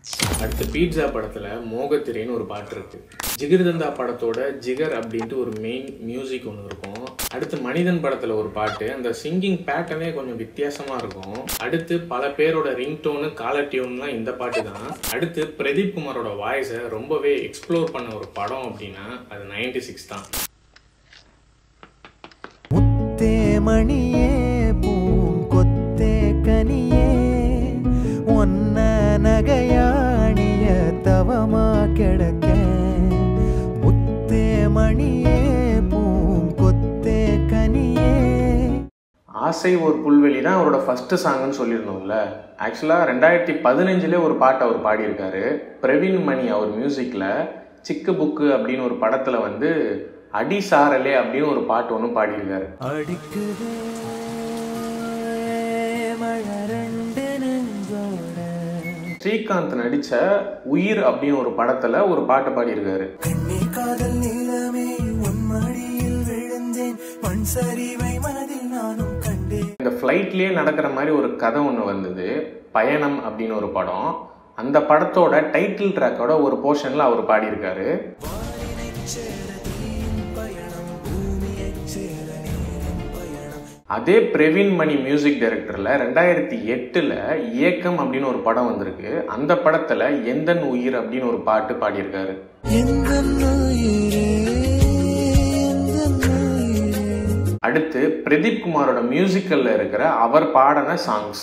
அடுத்து பீட்சா படத்தில் மோகத்திரைன்னு ஒரு பாட்டு இருக்கு ஜிகிர்தந்தா படத்தோட ஜிகர் அப்படின்ட்டு ஒரு மெயின் மியூசிக் ஒன்று இருக்கும் அடுத்து மனிதன் படத்தில் ஒரு பாட்டு அந்த சிங்கிங் பேட்டர்னே கொஞ்சம் வித்தியாசமாக இருக்கும் அடுத்து பல பேரோட ரிங்டோனு காலர் டியூன்லாம் இந்த பாட்டு தான் அடுத்து பிரதீப் குமாரோட வாய்ஸை ரொம்பவே எக்ஸ்ப்ளோர் பண்ண ஒரு படம் அப்படின்னா அது நைன்டி சிக்ஸ் தான் முத்தே மணியே பூங்கொத்தே கனியே ஒன்ன நகையாணிய தவமா கிடக்க முத்தே மணியே பூங்கொத்தே கனியே ஆசை ஒரு புல்வெளி தான் அவரோட ஃபஸ்ட்டு சாங்குன்னு சொல்லியிருந்தோம்ல ஆக்சுவலாக ரெண்டாயிரத்தி பதினஞ்சுல ஒரு பாட்டு அவர் பாடியிருக்காரு பிரவீன் மணி அவர் மியூசிக்கில் சிக்கு புக்கு அப்படின்னு ஒரு படத்தில் வந்து அடி சாரலே அப்படின்னு ஒரு பாட்டு ஒன்று பாடியிருக்காரு அடிக்குதே மழை ரெண்டு நெஞ்சோட ஸ்ரீகாந்த் நடித்த உயிர் அப்படின்னு ஒரு படத்தில் ஒரு பாட்டு பாடியிருக்காரு கண்ணே காதல் நீளமே உன் மடியில் விழுந்தேன் மண் சரிவை மனதில் நானும் கண்டேன் இந்த ஃப்ளைட்லேயே நடக்கிற மாதிரி ஒரு கதை ஒன்று வந்தது பயணம் அப்படின்னு ஒரு படம் அந்த படத்தோட டைட்டில் ட்ராக்கோட ஒரு போர்ஷனில் அவர் பாடியிருக்காரு அதே பிரவீன் மணி மியூசிக் டைரக்டரில் ரெண்டாயிரத்தி எட்டில் இயக்கம் அப்படின்னு ஒரு படம் வந்திருக்கு அந்த படத்தில் எந்தன் உயிர் அப்படின்னு ஒரு பாட்டு பாடியிருக்காரு எந்த உயிரே எந்த உயிரே அடுத்து பிரதீப் குமாரோட மியூசிக்கல்ல இருக்கிற அவர் பாடின சாங்ஸ்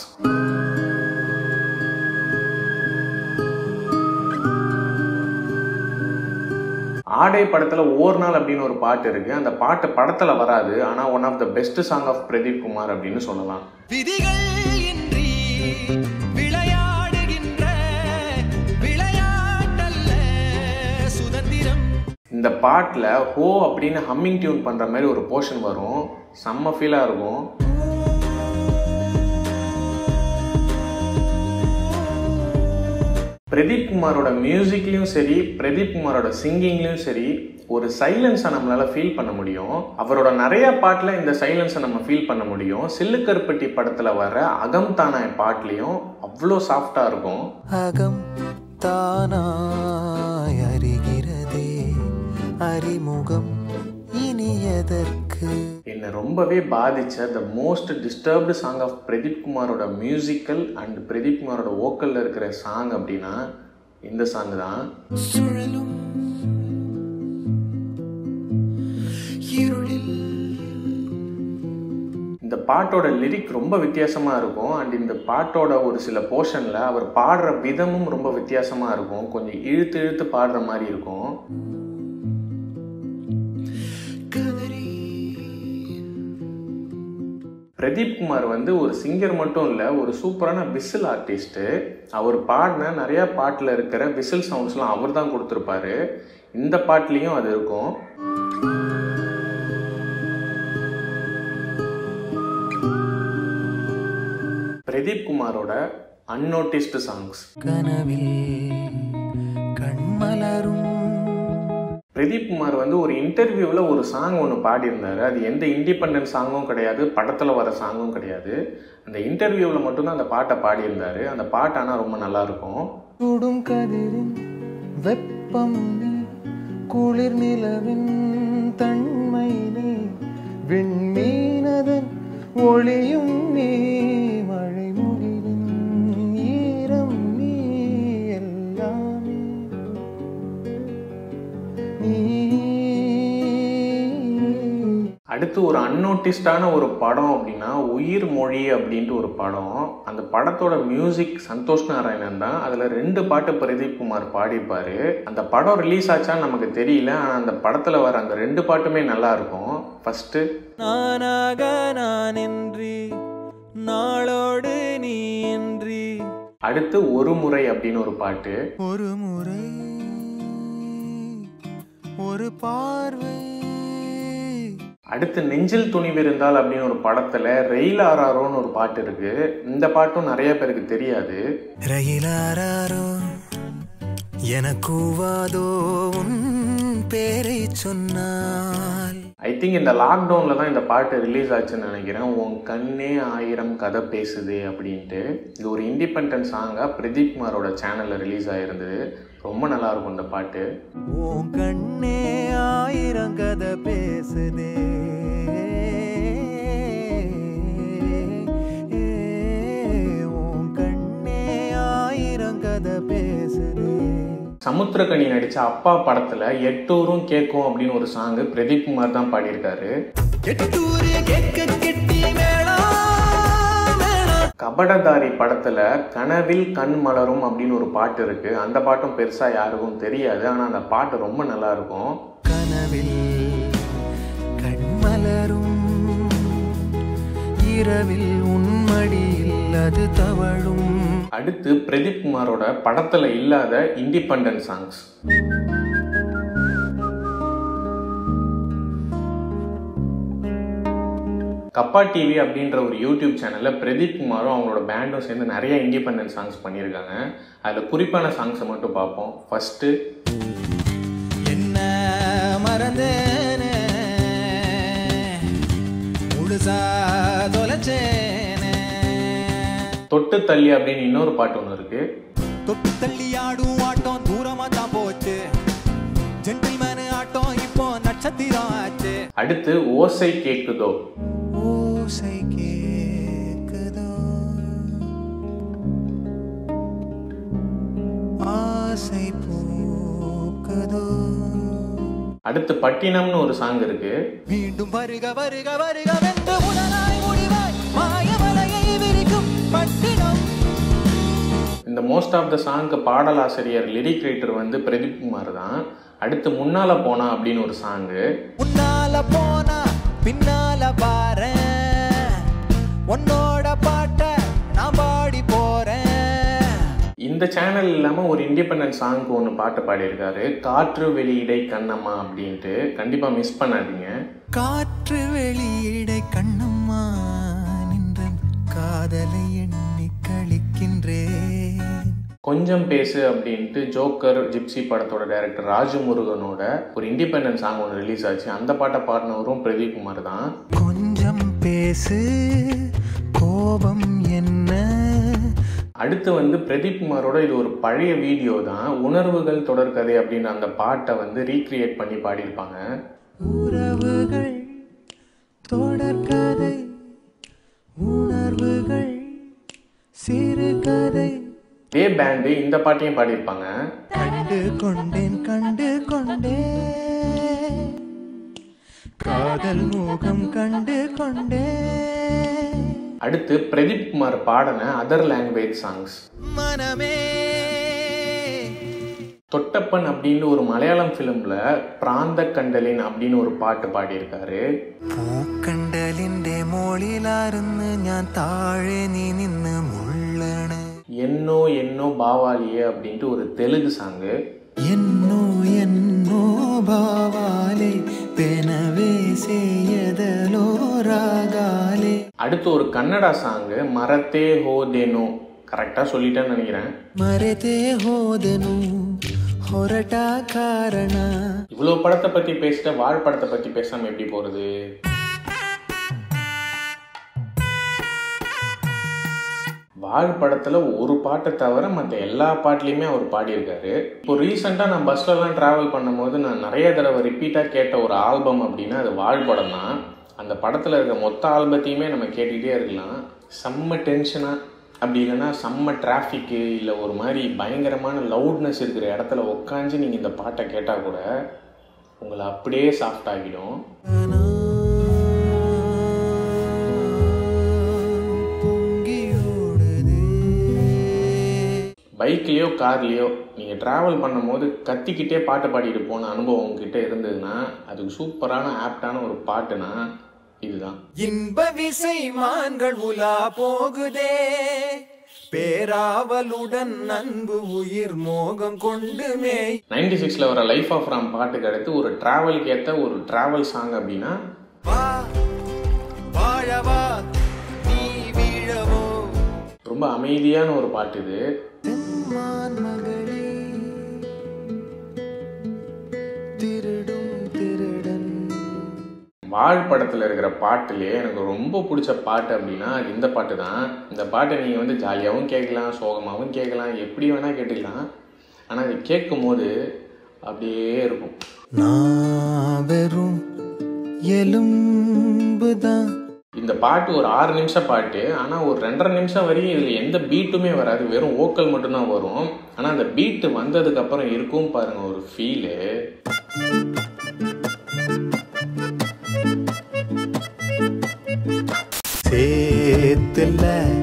ஆடை படத்துல ஓர் நாள் அப்படின்னு ஒரு பாட்டு இருக்கு அந்த பாட்டு படத்துல வராது ஆனா one of the best song of Pradeep Kumar அப்படின்னு சொல்லலாம் விதிகள் இன்றி விளையாடுகின்ற விளையாட்டல்ல சுதந்திரம் இந்த பாட்டில் ஹோ அப்படின்னு ஹம்மிங் டியூன் பண்ணுற மாதிரி ஒரு போர்ஷன் வரும் செம்ம ஃபீலாக இருக்கும் பிரதீப் குமாரோட மியூசிக்லேயும் சரி பிரதீப் குமாரோட சிங்கிங்லேயும் சரி ஒரு சைலன்ஸை நம்மளால் ஃபீல் பண்ண முடியும் அவரோட நிறைய பாட்டில் இந்த சைலன்ஸை நம்ம ஃபீல் பண்ண முடியும் சில்லுக்கருப்பட்டி படத்தில் வர அகம் தானாய் பாட்லேயும் அவ்வளோ சாஃப்டாக இருக்கும் அகம் தானாய் அறிகிறதே அறிமுகம் இனி எதற்கு என்னை ரொம்பவே பாதிச்ச the most disturbed song of Pradeep குமாரோட மியூசிக்கல் அண்ட் பிரதீப் குமாரோட வோக்கலில் இருக்கிற சாங் அப்படின்னா இந்த சாங் தான் சுழலும் இருளில் இந்த பாட்டோட லிரிக் ரொம்ப வித்தியாசமாக இருக்கும் அண்ட் இந்த பாட்டோட ஒரு சில போர்ஷனில் அவர் பாடுற விதமும் ரொம்ப வித்தியாசமாக இருக்கும் கொஞ்சம் இழுத்து இழுத்து பாடுற மாதிரி இருக்கும் கதறி பிரதீப் குமார் வந்து ஒரு சிங்கர் மட்டும் இல்லை ஒரு சூப்பரான விசில் ஆர்டிஸ்ட்டு அவர் பாடின நிறைய பாட்டில் இருக்கிற விசில் சவுண்ட்ஸ்லாம் அவர் தான் கொடுத்துருப்பாரு இந்த பாட்டுலேயும் அது இருக்கும் பிரதீப் குமாரோட அன்னோட்டிஸ்டு சாங்ஸ் கனவில் கண்மலரும் பிரதீப் குமார் வந்து ஒரு இன்டர்வியூவில் ஒரு சாங் ஒன்று பாடியிருந்தாரு அது எந்த இண்டிபெண்டன்ட் சாங்கும் கிடையாது படத்தில் வர சாங்கும் கிடையாது அந்த இன்டர்வியூவில் மட்டும்தான் அந்த பாட்டை பாடியிருந்தாரு அந்த பாட்டு ஆனால் ரொம்ப நல்லா இருக்கும் சுடும் கதிரின் வெப்பம் நீ குளிர் நிலவின் தன்மை நீ விண்மீனதன் ஒளியும் நீ மழை முகிலின் ஈரம் நீ எல்லாமே நீ அடுத்து ஒரு அன்னோட்டிஸ்டான ஒரு படம் அப்படின்னா உயிர் மொழி அப்படின்ட்டு ஒரு படம் அந்த படத்தோட மியூசிக் சந்தோஷ் நாராயணன் தான் அதில் ரெண்டு பாட்டு பிரதீப் குமார் பாடியிருப்பாரு அந்த படம் ரிலீஸ் ஆச்சான்னு நமக்கு தெரியல ஆனால் அந்த படத்தில் வர அந்த ரெண்டு பாட்டுமே நல்லா இருக்கும் ஃபஸ்ட்டு நானாக நான் என்றி நாளோடு நீ என்றி அடுத்து ஒரு முறை அப்படின்னு ஒரு பாட்டு ஒரு முறை ஒரு பார்வை அடுத்து நெஞ்சில் துணிவிருந்தால் அப்படின்னு ஒரு படத்தில் ரெயில் ஆராரோன்னு ஒரு பாட்டு இருக்கு இந்த பாட்டும் நிறைய பேருக்கு தெரியாது ரயிலாரோ எனக்கூவாதோ உன் பேரை சொன்னால் ஐ திங்க் இந்த லாக்டவுனில் தான் இந்த பாட்டு ரிலீஸ் ஆச்சுன்னு நினைக்கிறேன் உன் கண்ணே ஆயிரம் கதை பேசுது அப்படின்ட்டு இது ஒரு இண்டிபெண்டன்ட் சாங்காக பிரதீப் குமாரோட சேனலில் ரிலீஸ் ஆகிருந்தது ரொம்ப நல்லா இருக்கும் இந்த பாட்டு உன் கண்ணே ஆயிரம் கதை பேசுதே உன் கண்ணே ஆயிரம் கதை பேசுதே சமுத்திரக்கனி நடித்த அப்பா படத்தில் எட்டூரும் கேட்கும் அப்படின்னு ஒரு சாங்கு பிரதீப் குமார் தான் பாடியிருக்காரு எட்டூரு கேட்க கெட்டி மேளம் மேளம் கபடதாரி படத்தில் கனவில் கண் மலரும் அப்படின்னு ஒரு பாட்டு இருக்குது அந்த பாட்டும் பெருசாக யாருக்கும் தெரியாது ஆனால் அந்த பாட்டு ரொம்ப நல்லா இருக்கும் கனவில் கண்மலரும் இரவில் உன்மடியில் அது தவழும் அடுத்து பிரதீப் குமாரோட படத்தில் இல்லாத இண்டிபெண்டன்ட் சாங்ஸ் கப்பா டிவி அப்படின்ற ஒரு யூடியூப் சேனலில் பிரதீப் குமாரும் அவங்களோட பேண்டும் சேர்ந்து நிறைய இண்டிபெண்டன்ட் சாங்ஸ் பண்ணியிருக்காங்க அதில் குறிப்பான சாங்ஸை மட்டும் பார்ப்போம் ஃபஸ்ட்டு என்ன மறந்தேனே முழுசா தொலைச்சேனே தொட்டு தள்ளி அப்படின்னு இன்னொரு பாட்டு ஒன்று இருக்குது தொட்டு தள்ளி ஆடும் ஆட்டம் தூரமா தான் போச்சு ஜென்டில்மேனு ஆட்டம் இப்போ நட்சத்திரம் ஆச்சு அடுத்து ஓசை கேக்குதோ ஓசை கேக்குதோ ஆசை பூக்குதோ அடுத்து பட்டினம்னு ஒரு சாங் இருக்குது மீண்டும் வருக வருக வருக வென்று உடனாய் முடிவாய் மாயவலையை விரிக்கும் பட்டினம் இந்த மோஸ்ட் ஆஃப் த சாங்க்கு பாடலாசிரியர் லிரிக் ரைட்டர் வந்து பிரதீப் குமார் தான் அடுத்து முன்னால போனா அப்படின்னு ஒரு சாங்கு முன்னால போனா பின்னால பாரு உன்னோட பாட்ட நான் பாடி போறேன் இந்த சேனல் இல்லாமல் ஒரு இண்டிபெண்டன்ட் சாங்க்கு ஒன்று பாட்டு பாடியிருக்காரு காற்று வெளியிடை கண்ணம்மா அப்படின்ட்டு கண்டிப்பாக மிஸ் பண்ணாதீங்க காற்று வெளியிடை கண்ணம்மா நின்றன் காதலை எண்ணி கழிக்கின்றேன் கொஞ்சம் பேசு அப்படின்ட்டு ஜோக்கர் ஜிப்சி படத்தோட டைரக்டர் ராஜமுருகனோட ஒரு இண்டிபெண்டன்ட் சாங் ஒன்று ரிலீஸ் ஆச்சு அந்த பாட்டை பாடினவரும் பிரதீப் குமார் தான் கொஞ்சம் பேசு கோபம் என்ன அடுத்து வந்து பிரதீப் குமாரோட இது ஒரு பழைய வீடியோ தான் உணர்வுகள் தொடர்கதை அப்படின்னு அந்த பாட்டை வந்து ரீக்ரியேட் பண்ணி பாடியிருப்பாங்க உறவுகள் தொடர்கதை உணர்வுகள் சிறுகதை இதே பேண்டு இந்த பாட்டையும் பாடியிருப்பாங்க கண்டு கொண்டேன் கண்டு கொண்டேன் காதல் முகம் கண்டு கொண்டேன் அடுத்து பிரதீப் குமார் பாடின அதர் லாங்குவேஜ் சாங்ஸ் மனமே தொட்டப்பன் அப்படின்னு ஒரு மலையாளம் ஃபிலிமில் பிராந்த கண்டலின் அப்படின்னு ஒரு பாட்டு பாடியிருக்காரு പൂക്കണ്ടലിന്റെ മോളിലാർന്ന് ഞാൻ താഴെ നീ നിന്ന് മുള്ളണ് என்னோ என்னோ பாவாலியே அப்படின்ட்டு ஒரு தெலுங்கு சாங்கு എന്നോ എന്നോ ഭാവാലെ പെനവേ ചെയ്യതലോ രാഗാലെ அடுத்து ஒரு கன்னடா சாங்கு மரத்தே ஹோ தேனோ கரெக்டாக சொல்லிட்டேன்னு நினைக்கிறேன் ಮರೆತೇ ಹೋದನು ಹೊರಟ ಕಾರಣ இவ்வளோ படத்தை பற்றி பேசிட்ட வாழ் படத்தை பற்றி பேசாமல் எப்படி போகிறது வாழ் படத்தில் ஒரு பாட்டை தவிர மற்ற எல்லா பாட்டுலேயுமே அவர் பாடியிருக்காரு இப்போ ரீசெண்டாக நான் பஸ்லலாம் ட்ராவல் பண்ணும்போது நான் நிறைய தடவை ரிப்பீட்டாக கேட்ட ஒரு ஆல்பம் அப்படின்னா அது வாழ் படம் தான் அந்த படத்தில் இருக்க மொத்த ஆல்பத்தையுமே நம்ம கேட்டுக்கிட்டே இருக்கலாம் செம்ம டென்ஷனாக அப்படி இல்லைன்னா செம்ம டிராஃபிக்கு இல்லை ஒரு மாதிரி பயங்கரமான லவுட்னஸ் இருக்கிற இடத்துல உட்காந்து நீங்கள் இந்த பாட்டை கேட்டால் கூட உங்களை அப்படியே சாஃப்ட் ஆகிடும் பைக்லேயோ கார்லேயோ நீங்கள் ட்ராவல் பண்ணும்போது கத்திக்கிட்டே பாட்டு பாடிட்டு போன அனுபவம் உங்ககிட்ட இருந்ததுன்னா அதுக்கு சூப்பரான ஆப்டான ஒரு பாட்டுனா இதுதான் இன்ப விசை மான்கள் உலா போகுதே பேராவலுடன் அன்பு உயிர் மோகம் கொண்டு மேய் நைன்டி சிக்ஸில் வர லைஃப் ஆஃப் ராம் பாட்டுக்கு அடுத்து ஒரு ட்ராவலுக்கு ஏற்ற ஒரு ட்ராவல் சாங் அப்படின்னா வா வாழவா நீ வீழவோ ரொம்ப அமைதியான ஒரு பாட்டு இது தென்மான் மகளே திருட வாழ் படத்தில் இருக்கிற பாட்டுலேயே எனக்கு ரொம்ப பிடிச்ச பாட்டு அப்படின்னா அது இந்த பாட்டு தான் இந்த பாட்டை நீங்கள் வந்து ஜாலியாகவும் கேட்கலாம் சோகமாகவும் கேட்கலாம் எப்படி வேணால் கேட்டுக்கலாம் ஆனால் அது கேட்கும் போது அப்படியே இருக்கும் நான் வெறும் எலும்புதான் இந்த பாட்டு ஒரு ஆறு நிமிஷம் பாட்டு ஆனால் ஒரு ரெண்டரை நிமிஷம் வரையும் இதில் எந்த பீட்டுமே வராது வெறும் ஓக்கல் மட்டும்தான் வரும் ஆனால் அந்த பீட்டு வந்ததுக்கப்புறம் இருக்கும் பாருங்க ஒரு ஃபீலு சேத்துல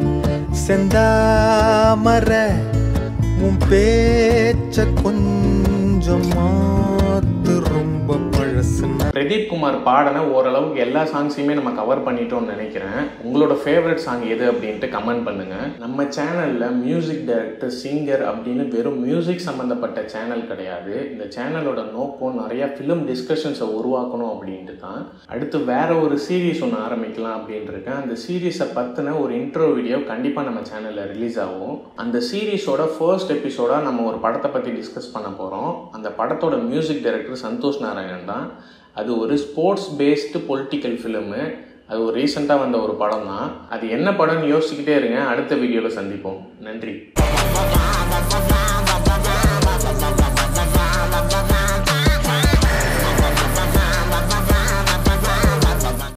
செந்தாமர உன் பேச்ச கொஞ்சம் மாத்து ரொம்ப பழசுன பிரதீப் குமார் பாடின ஓரளவுக்கு எல்லா சாங்ஸையுமே நம்ம கவர் பண்ணிட்டோம்னு நினைக்கிறேன் உங்களோட ஃபேவரட் சாங் எது அப்படின்ட்டு கமெண்ட் பண்ணுங்க நம்ம சேனல்ல மியூசிக் டைரக்டர் சிங்கர் அப்படின்னு வெறும் மியூசிக் சம்மந்தப்பட்ட சேனல் கிடையாது இந்த சேனலோட நோக்கம் நிறைய ஃபிலிம் டிஸ்கஷன்ஸை உருவாக்கணும் அப்படின்ட்டு தான் அடுத்து வேற ஒரு சீரீஸ் ஒன்று ஆரம்பிக்கலாம் அப்படின்ட்டு இருக்கேன் அந்த சீரீஸை பற்றின ஒரு இன்ட்ரோ வீடியோ கண்டிப்பாக நம்ம சேனலில் ரிலீஸ் ஆகும் அந்த சீரீஸோட ஃபர்ஸ்ட் எபிசோடாக நம்ம ஒரு படத்தை பற்றி டிஸ்கஸ் பண்ண போகிறோம் அந்த படத்தோட மியூசிக் டைரக்டர் சந்தோஷ் நாராயணன் தான் அது ஒரு ஸ்போர்ட்ஸ் பேஸ்டு பொலிட்டிக்கல் ஃபிலிமு அது ஒரு ரீசெண்டாக வந்த ஒரு படம் தான் அது என்ன படம்னு யோசிச்சுக்கிட்டே இருங்க அடுத்த வீடியோவில் சந்திப்போம் நன்றி